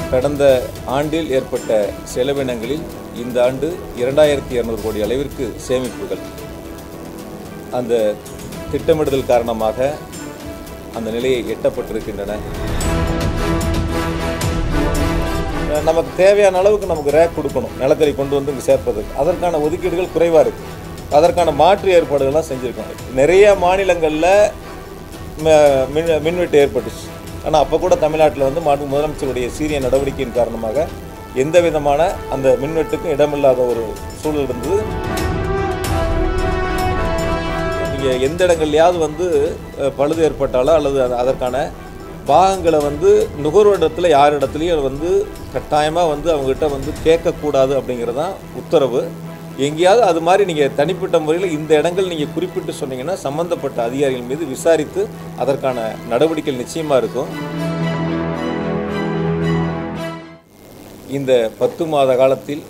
கடந்த ஆண்டில் ஏற்பட்ட செலவினங்களில் இந்த ஆண்டு இரண்டாயிரத்தி இரநூறு கோடி அளவிற்கு சேமிப்புகள் அந்த திட்டமிடுதல் காரணமாக அந்த நிலையை எட்டப்பட்டிருக்கின்றன அஹ் நமக்கு தேவையான அளவுக்கு நமக்கு ரேக் கொடுக்கணும் நிலக்கரி கொண்டு வந்து இங்கே சேர்ப்பதற்கு அதற்கான ஒதுக்கீடுகள் குறைவாக இருக்குது அதற்கான மாற்று ஏற்பாடுகள்லாம் செஞ்சுருக்கோம் நிறைய மாநிலங்களில் ம- மின் மின்வெட்டு ஏற்பட்டுச்சு ஆனால் அப்போ கூட தமிழ்நாட்டில் வந்து மாண்பு முதலமைச்சருடைய சீரிய நடவடிக்கையின் காரணமாக எந்த விதமான அந்த மின்வெட்டுக்கும் இடமில்லாத ஒரு சூழல் இருந்தது நீங்கள் எந்த இடங்கள்லையாவது வந்து அஹ், பழுது ஏற்பட்டாலோ அல்லது அது- அதற்கான பாகங்களை வந்து நுகர்வோரிடத்தில் யார் இடத்துலையும் வந்து கட்டாயமாக வந்து அவங்ககிட்ட வந்து கேட்கக்கூடாது அப்படிங்கிறது தான் உத்தரவு எங்கேயாவது அது மாதிரி நீங்கள் தனிப்பட்ட முறையில் இந்த இடங்கள் நீங்கள் குறிப்பிட்டு சொன்னீங்கன்னா சம்பந்தப்பட்ட அதிகாரிகள் மீது விசாரித்து அதற்கான நடவடிக்கைகள் நிச்சயமாக இருக்கும் இந்த பத்து மாத காலத்தில்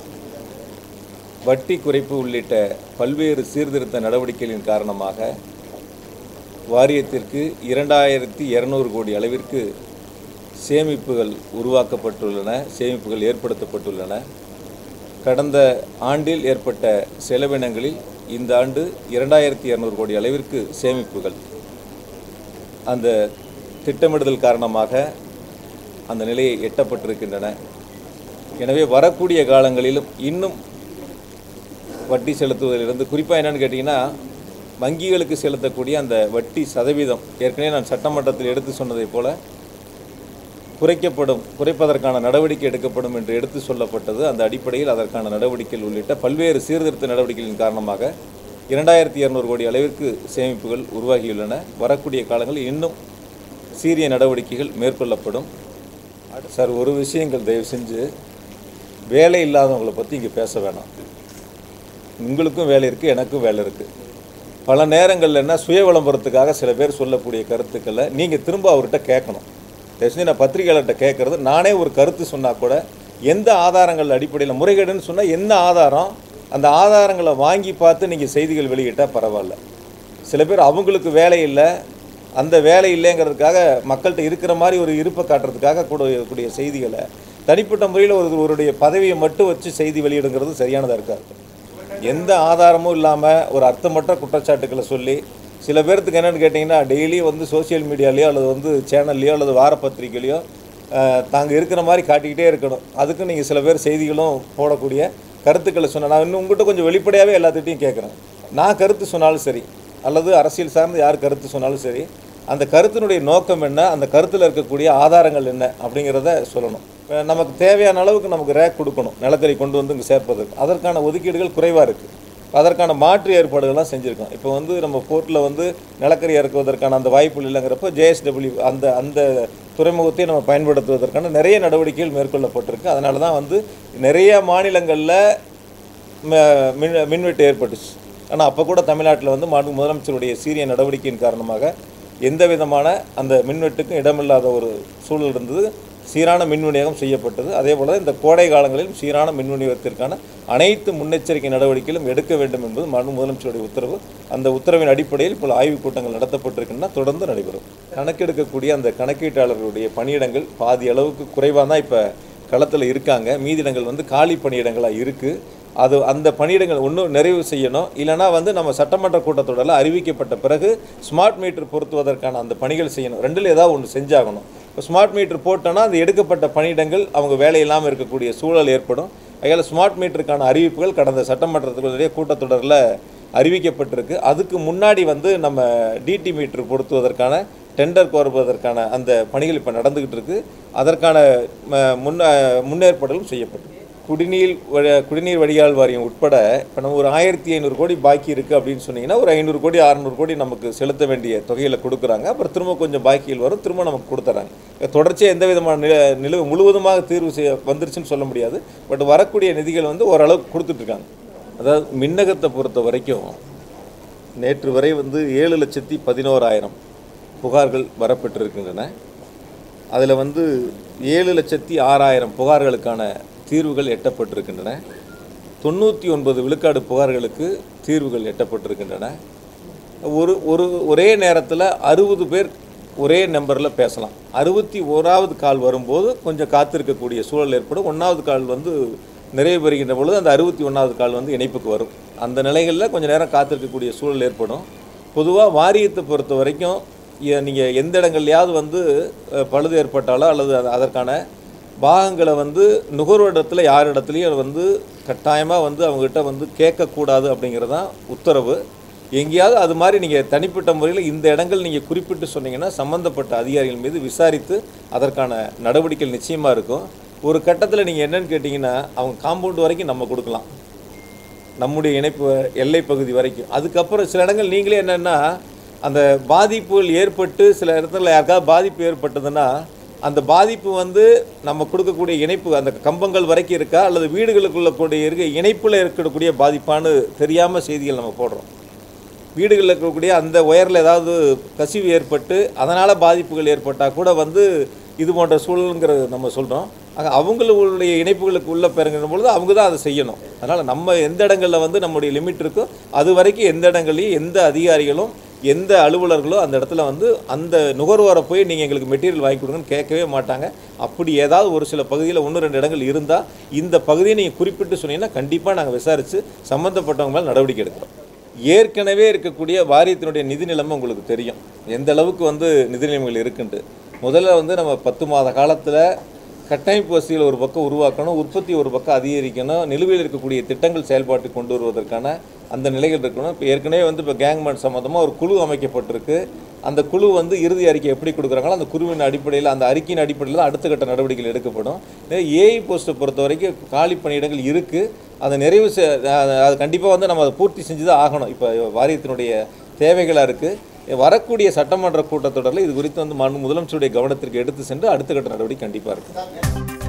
வட்டி குறைப்பு உள்ளிட்ட பல்வேறு சீர்திருத்த நடவடிக்கைகளின் காரணமாக வாரியத்திற்கு இரண்டாயிரத்தி இரநூறு கோடி அளவிற்கு சேமிப்புகள் உருவாக்கப்பட்டுள்ளன சேமிப்புகள் ஏற்படுத்தப்பட்டுள்ளன கடந்த ஆண்டில் ஏற்பட்ட செலவினங்களில் இந்த ஆண்டு இரண்டாயிரத்தி இரநூறு கோடி அளவிற்கு சேமிப்புகள் அந்த திட்டமிடுதல் காரணமாக அந்த நிலையை எட்டப்பட்டிருக்கின்றன எனவே வரக்கூடிய காலங்களிலும் இன்னும் வட்டி செலுத்துவதிலிருந்து குறிப்பாக என்னன்னு கேட்டிங்கன்னா வங்கிகளுக்கு செலுத்தக்கூடிய அந்த வட்டி சதவீதம் ஏற்கனவே நான் சட்டமன்றத்தில் எடுத்து சொன்னதைப் போல குறைக்கப்படும் குறைப்பதற்கான நடவடிக்கை எடுக்கப்படும் என்று எடுத்து சொல்லப்பட்டது அந்த அடிப்படையில் அதற்கான நடவடிக்கைகள் உள்ளிட்ட பல்வேறு சீர்திருத்த நடவடிக்கைகளின் காரணமாக இரண்டாயிரத்தி இரநூறு கோடி அளவிற்கு சேமிப்புகள் உருவாகியுள்ளன வரக்கூடிய காலங்களில் இன்னும் சீரிய நடவடிக்கைகள் மேற்கொள்ளப்படும் சார் ஒரு விஷயங்கள் தயவு செஞ்சு வேலை இல்லாதவங்களை பற்றி இங்கே பேச வேணாம் உங்களுக்கும் வேலை இருக்குது எனக்கும் வேலை இருக்குது பல நேரங்களில் என்ன சுய விளம்பரத்துக்காக சில பேர் சொல்லக்கூடிய கருத்துக்களை நீங்கள் திரும்ப அவர்கிட்ட கேட்கணும் தயவுசெய்து நான் பத்திரிகையாளர்கிட்ட கேட்குறது நானே ஒரு கருத்து சொன்னால் கூட எந்த ஆதாரங்கள் அடிப்படையில் முறைகேடுன்னு சொன்னால் என்ன ஆதாரம் அந்த ஆதாரங்களை வாங்கி பார்த்து நீங்கள் செய்திகள் வெளியிட்டால் பரவாயில்ல சில பேர் அவங்களுக்கு வேலை இல்லை அந்த வேலை இல்லைங்கிறதுக்காக மக்கள்கிட்ட இருக்கிற மாதிரி ஒரு இருப்பை காட்டுறதுக்காக கூட கூடிய செய்திகளை தனிப்பட்ட முறையில் ஒரு ஒருடைய பதவியை மட்டும் வச்சு செய்தி வெளியிடுங்கிறது சரியானதாக இருக்காது எந்த ஆதாரமும் இல்லாமல் ஒரு அர்த்தமற்ற குற்றச்சாட்டுக்களை சொல்லி சில பேர்த்துக்கு என்னென்னு கேட்டிங்கன்னா டெய்லி வந்து சோஷியல் மீடியாலேயோ அல்லது வந்து சேனல்லையோ அல்லது வாரப்பத்திரிக்கையிலையோ அஹ், தாங்க இருக்கிற மாதிரி காட்டிக்கிட்டே இருக்கணும் அதுக்கு நீங்கள் சில பேர் செய்திகளும் போடக்கூடிய கருத்துக்களை சொன்ன நான் இன்னும் உங்கள்கிட்ட கொஞ்சம் வெளிப்படையாகவே எல்லாத்துட்டையும் கேட்குறேன் நான் கருத்து சொன்னாலும் சரி அல்லது அரசியல் சார்ந்து யார் கருத்து சொன்னாலும் சரி அந்த கருத்தினுடைய நோக்கம் என்ன அந்த கருத்தில் இருக்கக்கூடிய ஆதாரங்கள் என்ன அப்படிங்கிறத சொல்லணும் இப்ப நமக்கு தேவையான அளவுக்கு நமக்கு ரேக் கொடுக்கணும் நிலக்கரி கொண்டு வந்து இங்கே சேர்ப்பதற்கு அதற்கான ஒதுக்கீடுகள் குறைவாக இருக்குது அதற்கான மாற்று ஏற்பாடுகள்லாம் செஞ்சுருக்கோம் இப்போ வந்து நம்ம போர்ட்டில் வந்து நிலக்கரி இறக்குவதற்கான அந்த வாய்ப்புகள் இல்லைங்கிறப்போ ஜேஎஸ்டபிள்யூ அந்த அந்த துறைமுகத்தை நம்ம பயன்படுத்துவதற்கான நிறைய நடவடிக்கைகள் மேற்கொள்ளப்பட்டிருக்கு அதனால தான் வந்து நிறைய மாநிலங்களில் ம- மின் மின்வெட்டு ஏற்பட்டுச்சு ஆனால் அப்போ கூட தமிழ்நாட்டில் வந்து மாண்பு முதலமைச்சருடைய சீரிய நடவடிக்கையின் காரணமாக எந்த விதமான அந்த மின்வெட்டுக்கும் இடமில்லாத ஒரு சூழல் இருந்தது சீரான மின் விநியோகம் செய்யப்பட்டது அதே போல இந்த கோடை காலங்களிலும் சீரான மின் விநியோகத்திற்கான அனைத்து முன்னெச்சரிக்கை நடவடிக்கைகளும் எடுக்க வேண்டும் என்பது மாண்பு முதலமைச்சருடைய உத்தரவு அந்த உத்தரவின் அடிப்படையில் இப்போ ஆய்வுக் கூட்டங்கள் நடத்தப்பட்டிருக்கின்றன தொடர்ந்து நடைபெறும் கணக்கெடுக்கக்கூடிய அந்த கணக்கீட்டாளர்களுடைய பணியிடங்கள் பாதி அளவுக்கு குறைவாக தான் இப்போ களத்தில் இருக்காங்க மீதிடங்கள் வந்து காலி பணியிடங்களாக இருக்குது அது அந்த பணியிடங்கள் ஒன்றும் நிறைவு செய்யணும் இல்லைனா வந்து நம்ம சட்டமன்ற கூட்டத்தொடரில் அறிவிக்கப்பட்ட பிறகு ஸ்மார்ட் மீட்டர் பொருத்துவதற்கான அந்த பணிகள் செய்யணும் ரெண்டில் ஏதாவது ஒன்று செஞ்சாகணும் இப்போ ஸ்மார்ட் மீட்டர் போட்டோன்னா அது எடுக்கப்பட்ட பணியிடங்கள் அவங்க வேலை இல்லாமல் இருக்கக்கூடிய சூழல் ஏற்படும் அதனால் ஸ்மார்ட் மீட்டருக்கான அறிவிப்புகள் கடந்த சட்டமன்றத்துடைய கூட்டத்தொடரில் அறிவிக்கப்பட்டிருக்கு அதுக்கு முன்னாடி வந்து நம்ம டிடி மீட்டர் பொருத்துவதற்கான டெண்டர் கோருவதற்கான அந்த பணிகள் இப்போ நடந்துக்கிட்டு இருக்கு அதற்கான ம- முன்ன முன்னேற்பாடுகளும் செய்யப்பட்டிருக்கு குடிநீர் வ- குடிநீர் வடிகால் வாரியம் உட்பட இப்போ நம்ம ஒரு ஆயிரத்தி ஐநூறு கோடி பாக்கி இருக்குது அப்படின்னு சொன்னீங்கன்னா ஒரு ஐநூறு கோடி அறநூறு கோடி நமக்கு செலுத்த வேண்டிய தொகையில் கொடுக்குறாங்க அப்புறம் திரும்ப கொஞ்சம் பாக்கிகள் வரும் திரும்ப நமக்கு கொடுத்துறாங்க தொடர்ச்சியாக எந்த விதமான நில நிலவு முழுவதுமாக தீர்வு செய்ய வந்துருச்சுன்னு சொல்ல முடியாது பட் வரக்கூடிய நிதிகள் வந்து ஓரளவுக்கு கொடுத்துட்ருக்காங்க அதாவது மின்னகத்தை பொறுத்த வரைக்கும் நேற்று வரை வந்து ஏழு லட்சத்தி பதினோராயிரம் புகார்கள் வரப்பெற்றிருக்கின்றன அதில் வந்து ஏழு லட்சத்தி ஆறாயிரம் புகார்களுக்கான தீர்வுகள் எட்டப்பட்டிருக்கின்றன தொண்ணூற்றி ஒன்பது விழுக்காடு புகார்களுக்கு தீர்வுகள் எட்டப்பட்டிருக்கின்றன ஒரு ஒரு ஒரே நேரத்தில் அறுபது பேர் ஒரே நம்பரில் பேசலாம் அறுபத்தி ஓராவது கால் வரும்போது கொஞ்சம் காத்திருக்கக்கூடிய சூழல் ஏற்படும் ஒன்றாவது கால் வந்து நிறைவு பெறுகின்ற பொழுது அந்த அறுபத்தி ஒன்றாவது கால் வந்து இணைப்புக்கு வரும் அந்த நிலைகளில் கொஞ்சம் நேரம் காத்திருக்கக்கூடிய சூழல் ஏற்படும் பொதுவாக வாரியத்தை பொறுத்த வரைக்கும் நீங்கள் எந்த இடங்கள்லையாவது வந்து அஹ், பழுது ஏற்பட்டாலோ அல்லது அது- அதற்கான பாகங்களை வந்து நுகர்வோரிடத்துல யார் இடத்துலையும் வந்து கட்டாயமாக வந்து அவங்ககிட்ட வந்து கேட்கக்கூடாது அப்படிங்கிறது தான் உத்தரவு எங்கேயாவது அது மாதிரி நீங்கள் தனிப்பட்ட முறையில் இந்த இடங்கள் நீங்கள் குறிப்பிட்டு சொன்னீங்கன்னா சம்மந்தப்பட்ட அதிகாரிகள் மீது விசாரித்து அதற்கான நடவடிக்கைகள் நிச்சயமாக இருக்கும் ஒரு கட்டத்தில் நீங்கள் என்னன்னு கேட்டிங்கன்னா அவங்க காம்பவுண்ட் வரைக்கும் நம்ம கொடுக்கலாம் நம்முடைய இணைப்பு எல்லை பகுதி வரைக்கும் அதுக்கப்புறம் சில இடங்கள் நீங்களே என்னென்னா அந்த பாதிப்புகள் ஏற்பட்டு சில இடத்துல யாருக்காவது பாதிப்பு ஏற்பட்டதுன்னா அந்த பாதிப்பு வந்து நம்ம கொடுக்கக்கூடிய இணைப்பு அந்த கம்பங்கள் வரைக்கும் இருக்கா அல்லது வீடுகளுக்குள்ள கூடிய இருக்க இணைப்பில் இருக்கக்கூடிய பாதிப்பான்னு தெரியாமல் செய்திகள் நம்ம போடுறோம் வீடுகளில் இருக்கக்கூடிய அந்த ஒயரில் ஏதாவது கசிவு ஏற்பட்டு அதனால் பாதிப்புகள் ஏற்பட்டால் கூட வந்து இது போன்ற சூழலுங்கிறது நம்ம சொல்கிறோம் ஆக அவங்களுடைய இணைப்புகளுக்கு உள்ளே பெறுங்கிற பொழுது அவங்க தான் அதை செய்யணும் அதனால் நம்ம எந்த இடங்களில் வந்து நம்முடைய லிமிட் இருக்கோ அது வரைக்கும் எந்த இடங்களையும் எந்த அதிகாரிகளும் எந்த அலுவலர்களும் அந்த இடத்துல வந்து அந்த நுகர்வோரை போய் நீங்கள் எங்களுக்கு மெட்டீரியல் வாங்கி கொடுங்கன்னு கேட்கவே மாட்டாங்க அப்படி ஏதாவது ஒரு சில பகுதியில் ஒன்று ரெண்டு இடங்கள் இருந்தால் இந்த பகுதியை நீங்கள் குறிப்பிட்டு சொன்னீங்கன்னா கண்டிப்பாக நாங்கள் விசாரித்து சம்மந்தப்பட்டவங்க மேலே நடவடிக்கை எடுக்கிறோம் ஏற்கனவே இருக்கக்கூடிய வாரியத்தினுடைய நிதி நிலைமை உங்களுக்கு தெரியும் எந்த அளவுக்கு வந்து நிதி நிலைமைகள் இருக்குன்ட்டு முதல்ல வந்து நம்ம பத்து மாத காலத்தில் கட்டமைப்பு வசதிகள் ஒரு பக்கம் உருவாக்கணும் உற்பத்தி ஒரு பக்கம் அதிகரிக்கணும் நிலுவையில் இருக்கக்கூடிய திட்டங்கள் செயல்பாட்டுக்கு கொண்டு வருவதற்கான அந்த நிலைகள் இருக்கணும் இப்போ ஏற்கனவே வந்து இப்போ கேங்மேன் சம்மந்தமாக ஒரு குழு அமைக்கப்பட்டிருக்கு அந்த குழு வந்து இறுதி அறிக்கை எப்படி கொடுக்குறாங்களோ அந்த குழுவின் அடிப்படையில் அந்த அறிக்கையின் அடிப்படையில் தான் அடுத்த கட்ட நடவடிக்கைகள் எடுக்கப்படும் ஏஐ போஸ்ட்டை பொறுத்த வரைக்கும் காலி பணியிடங்கள் இருக்குது அதை நிறைவு செ அது அது கண்டிப்பாக வந்து நம்ம அதை பூர்த்தி செஞ்சு தான் ஆகணும் இப்போ வாரியத்தினுடைய தேவைகளாக இருக்குது வரக்கூடிய சட்டமன்ற கூட்டத்தொடரில் இது குறித்து வந்து மாண்பு முதலமைச்சருடைய கவனத்திற்கு எடுத்து சென்று அடுத்த கட்ட நடவடிக்கை கண்டிப்பாக இருக்குது